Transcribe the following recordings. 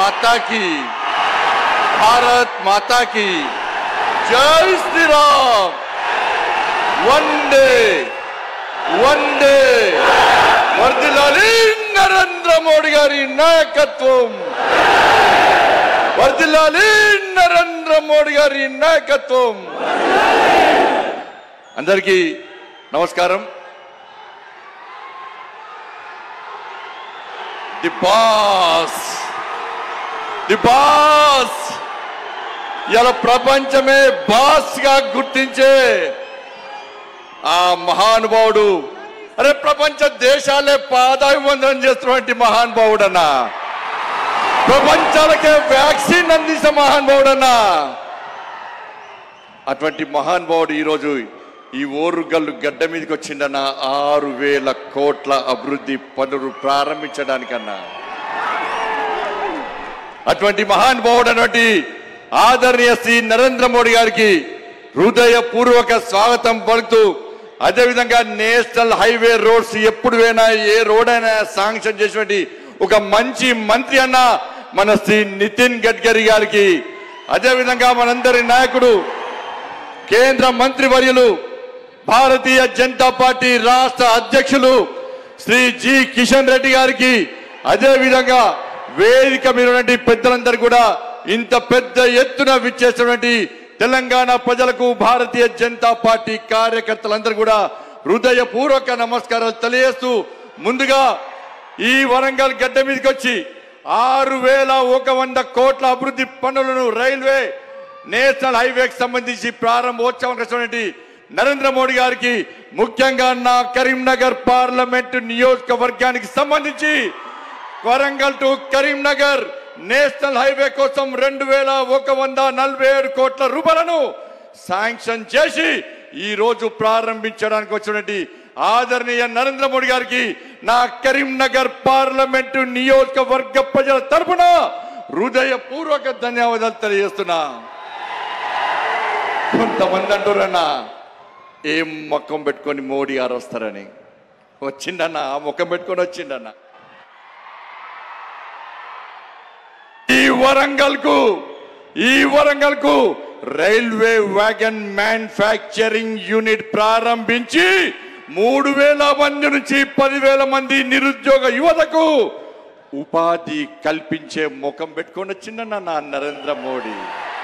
माता की भारत माता की जय श्री राम वंदे वंदे వర్దిల్లాలి నరేంద్ర మోడీ గారి నాయకత్వం వర్దిల్లాలి నరేంద్ర మోడీ గారి నాయకత్వం అందరికీ నమస్కారం ది బాస్ ది బాస్ ఇలా ప్రపంచమే బాస్ గా గుర్తించే ఆ మహానుభావుడు అరే ప్రపంచ దేశాలే పాదాభివందనం చేస్తున్నటువంటి మహానుభావుడన్నా ప్రపంచాలకే వ్యాక్సిన్ అందించిన మహానుభావుడన్నా అటువంటి మహానుభావుడు ఈరోజు ఈ ఓరుగల్లు గడ్డ మీదకి వచ్చిందన్న ఆరు వేల కోట్ల అభివృద్ధి పనులు ప్రారంభించడానికన్నా అటువంటి మహానుభావుడు అటువంటి ఆదరణీయ శ్రీ నరేంద్ర మోడీ గారికి హృదయపూర్వక స్వాగతం పలుకుతూ అదేవిధంగా నేషనల్ హైవే రోడ్స్ ఎప్పుడు అయినా ఏ రోడ్ అయినా శాంక్షన్ చేసినటువంటి ఒక మంచి మంత్రి అన్న మన శ్రీ నితిన్ గడ్కరీ గారికి అదేవిధంగా మనందరి నాయకుడు కేంద్ర మంత్రి వర్యులు భారతీయ జనతా పార్టీ రాష్ట్ర అధ్యక్షులు శ్రీ జి కిషన్ రెడ్డి గారికి అదే విధంగా వేదిక మీద ఉన్నటువంటి పెద్దలందరూ కూడా ఇంత పెద్ద ఎత్తున విచ్చేసినటువంటి తెలంగాణ ప్రజలకు భారతీయ జనతా పార్టీ కార్యకర్తలందరూ కూడా హృదయపూర్వక నమస్కారాలు తెలియజేస్తూ ముందుగా ఈ వరంగల్ గడ్డ మీదకి వచ్చి ఆరు వేల ఒక వంద కోట్ల అభివృద్ధి పనులను రైల్వే నేషనల్ హైవేకి సంబంధించి ప్రారంభోత్సవం వచ్చినటువంటి నరేంద్ర మోడీ గారికి ముఖ్యంగా నా కరీంనగర్ పార్లమెంటు నియోజకవర్గానికి సంబంధించి Warangal to Karimnagar national highway కోసం రెండు వేల ఒక వంద నలభై ఏడు కోట్ల రూపాయలను శాంక్షన్ చేసి ఈ రోజు ప్రారంభించడానికి వచ్చినటువంటి ఆదరణీయ నరేంద్ర మోడీ గారికి నా కరీంనగర్ పార్లమెంటు నియోజకవర్గ ప్రజల తరపున హృదయపూర్వక ధన్యవాదాలు తెలియజేస్తున్నా కొంతమంది అంటారన్నా ఏం ముఖం పెట్టుకొని మోడీ గారు వస్తారని వచ్చిండన్న ఆ ముఖం పెట్టుకొని వచ్చిండన్న ఈ వరంగల్ కు ఈ వరంగల్ కు రైల్వే వ్యాగన్ మ్యానుఫ్యాక్చరింగ్ యూనిట్ ప్రారంభించి మూడు వేల మంది నుంచి పదివేల మంది నిరుద్యోగ యువతకు ఉపాధి కల్పించే ముఖం పెట్టుకొని వచ్చిందన్న నా నరేంద్ర మోడీ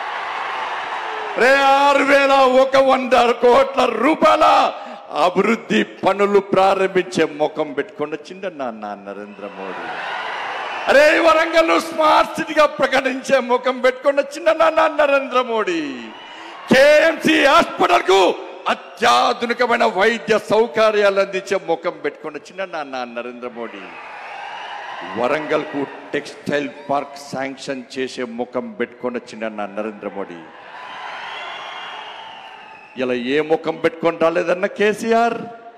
రే ఆరు వేల ఒక వంద కోట్ల రూపాయల అభివృద్ధి పనులు ప్రారంభించే ముఖం పెట్టుకొని వచ్చిందన్న నా నరేంద్ర మోడీ అరే వరంగల్ స్మార్ట్ సిటీగా ప్రకటించే ముఖం పెట్టుకొని వచ్చిందన్న నా నరేంద్ర మోడీ కేఎంసి హాస్పిటల్ కు అత్యాధునికమైన వైద్య సౌకర్యాలు అందించే ముఖం పెట్టుకొని వచ్చిందన్న నా నరేంద్ర మోడీ వరంగల్ కు టెక్స్టైల్ పార్క్ శాంక్షన్ చేసే ముఖం పెట్టుకొని వచ్చిందన్న నరేంద్ర మోడీ ఇలా ఏ ముఖం పెట్టుకొని రాలేదన్న కేసీఆర్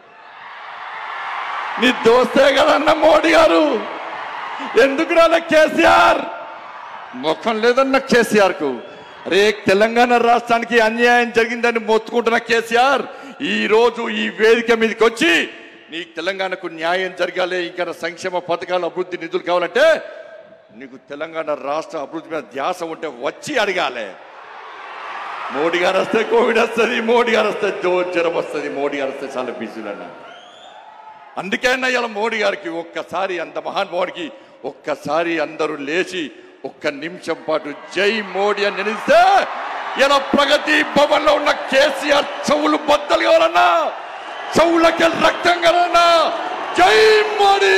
నీ దోస్తే కదన్న మోడీ గారు ఎందుకు రాలే కేసీఆర్ ముఖం లేదన్న కేసీఆర్ కు రే తెలంగాణ రాష్ట్రానికి అన్యాయం జరిగిందని మొత్తుకుంటున్న కేసీఆర్ ఈ రోజు ఈ వేదిక మీదకి వచ్చి నీ తెలంగాణకు న్యాయం జరగాలి ఇంకా సంక్షేమ పథకాలు అభివృద్ధి నిధులు కావాలంటే నీకు తెలంగాణ రాష్ట్ర అభివృద్ధి మీద ధ్యాస ఉంటే వచ్చి అడగాలి మోడీ గారు వస్తే కోవిడ్ వస్తుంది మోడీ గారు వస్తే జో జ్వరం వస్తుంది మోడీ గారు వస్తే చాలా బిజీలు అన్న అందుకే అన్న ఇలా మోడీ గారికి ఒక్కసారి అంత మహానుభావుడికి ఒక్కసారి అందరూ లేచి ఒక్క నిమిషం పాటు జై మోడీ అని నిలిస్తే ఇలా ప్రగతి భవన్ లో ఉన్న కేసీఆర్ చెవులు బద్దలు కావాలన్నా చెవులకి రక్తం కావాలన్నా జై మోడీ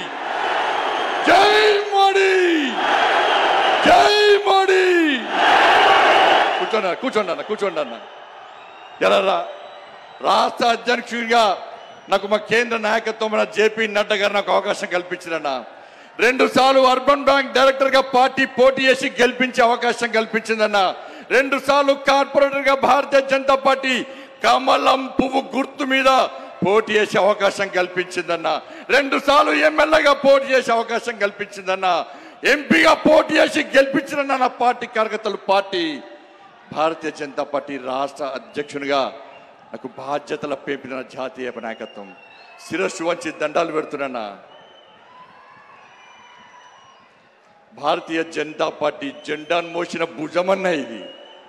జై మోడీ జై మోడీ కూర్చోండి అన్న, కూర్చోండి అన్న కూర్చోండి అన్న ఎలా రా- రాష్ట్ర అధ్యక్షుడిగా నాకు మా కేంద్ర నాయకత్వం మన జేపీ నడ్డా గారు నాకు అవకాశం కల్పించారన్న రెండు సార్లు అర్బన్ బ్యాంక్ డైరెక్టర్ గా పార్టీ పోటీ చేసి గెలిపించే అవకాశం కల్పించిందన్న రెండు సార్లు కార్పొరేటర్ గా భారతీయ జనతా పార్టీ కమలం పువ్వు గుర్తు మీద పోటీ చేసే అవకాశం కల్పించిందన్న రెండు సార్లు ఎమ్మెల్యేగా పోటీ చేసే అవకాశం కల్పించిందన్న ఎంపీగా పోటీ చేసి గెలిపించిన నా పార్టీ కార్యకర్తలు పార్టీ భారతీయ జనతా పార్టీ రాష్ట్ర అధ్యక్షునిగా నాకు బాధ్యతల పేపిన జాతీయ నాయకత్వం శిరస్సు వంచి దండాలు పెడుతున్నా భారతీయ జనతా పార్టీ జెండాను మోసిన భుజమన్న ఇది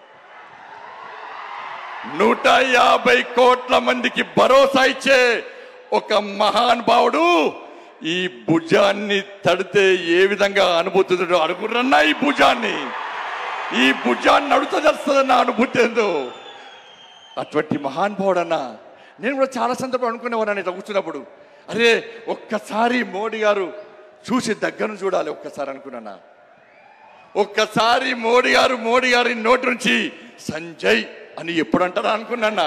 నూట యాభై కోట్ల మందికి భరోసా ఇచ్చే ఒక మహానుభావుడు ఈ భుజాన్ని తడితే ఏ విధంగా అనుభూతుందో అనుకున్నా ఈ భుజాన్ని ఈ భుజాన్ని నడుత చేస్తుందన్న అనుభూతి ఏందో అటువంటి మహానుభావుడన్న నేను కూడా చాలా సందర్భం అనుకునేవాడిని ఇట్లా కూర్చున్నప్పుడు అరే ఒక్కసారి మోడీ గారు చూసి దగ్గర చూడాలి ఒక్కసారి అనుకున్నానా ఒక్కసారి మోడీ గారు మోడీ గారి నోటి నుంచి సంజయ్ అని ఎప్పుడు అంటారా అనుకున్నానా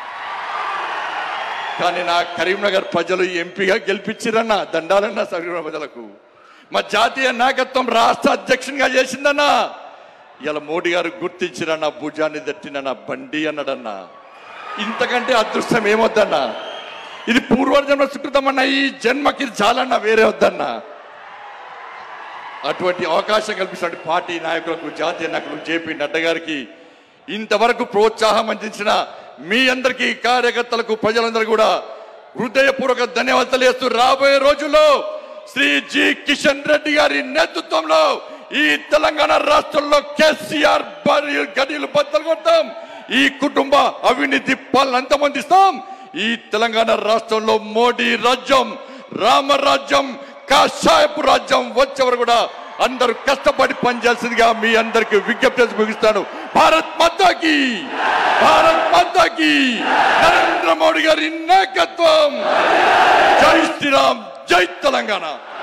కానీ నా కరీంనగర్ ప్రజలు ఎంపీగా గెలిపించిరన్న దండాలన్న కరీంనగర్ ప్రజలకు మా జాతీయ నాయకత్వం రాష్ట్ర అధ్యక్షునిగా చేసిందన్నా ఇలా మోడీ గారు గుర్తించిరన్న భుజాన్ని తట్టినన్న బండి అన్నాడన్నా ఇంతకంటే అదృష్టం ఏమొద్దన్నా ఇది పూర్వజన్మ సుకృతమన్న ఈ జన్మకి ఇది చాలన్నా వేరే వద్దన్నా అటువంటి అవకాశం కల్పిస్తున్న పార్టీ నాయకులకు జాతీయ నాయకులకు జేపీ నడ్డా గారికి ఇంతవరకు ప్రోత్సాహం అందించిన మీ అందరికీ కార్యకర్తలకు ప్రజలందరూ కూడా హృదయపూర్వక ధన్యవాదాలు తెలియజేస్తూ రాబోయే రోజుల్లో శ్రీ జి కిషన్ రెడ్డి గారి నేతృత్వంలో ఈ తెలంగాణ రాష్ట్రంలో కేసీఆర్ భార్య గడియలు బద్దలు కొడతాం ఈ కుటుంబ అవినీతి పాలన అంతమందిస్తాం ఈ తెలంగాణ రాష్ట్రంలో మోడీ రాజ్యం రామరాజ్యం కాషాయపు రాజ్యం వచ్చేవారు కూడా అందరూ కష్టపడి పనిచేయాల్సిందిగా మీ అందరికి విజ్ఞప్తి చేసి ముగిస్తాను భారత్ మాతాకి భారత్ మాతాకి నరేంద్ర మోడీ గారి నాయకత్వం జై శ్రీరామ్ జై తెలంగాణ